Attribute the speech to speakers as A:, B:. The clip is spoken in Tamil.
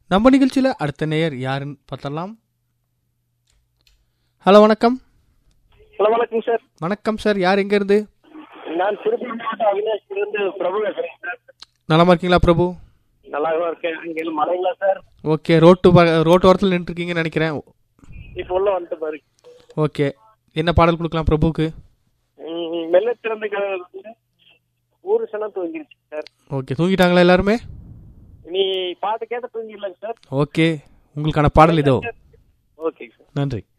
A: நம்ம நிகழ்ச்சியில் அடுத்த நேயர் யாருன்னு பார்த்தலாம் ஹலோ வணக்கம்
B: ஹலோ வணக்கம் சார்
A: வணக்கம் சார் யார் எங்கேருந்து
B: நான் திருப்பூர் மாவட்டம் அவினாசிலிருந்து பிரபு பேசுறேன் சார்
A: நலமா இருக்கீங்களா பிரபு
B: நல்லா இருக்கேன் அங்கே மழைங்களா சார்
A: ஓகே ரோட்டு ப- ரோட்டு ஓரத்தில் நின்றுருக்கீங்கன்னு நினைக்கிறேன்
B: இப்போ உள்ள வந்துட்டு பாரு
A: ஓகே என்ன பாடல் கொடுக்கலாம் பிரபுவுக்கு
B: ம், மெல்ல திறந்த கதவு வந்து ஊரு சனம் தூங்கிருச்சு சார்
A: ஓகே தூங்கிட்டாங்களா எல்லாருமே
B: நீ பாட்டு கேட்ட தூங்கிடலாங்க சார்
A: ஓகே உங்களுக்கான பாடல் இதோ
B: ஓகே சார்
A: நன்றி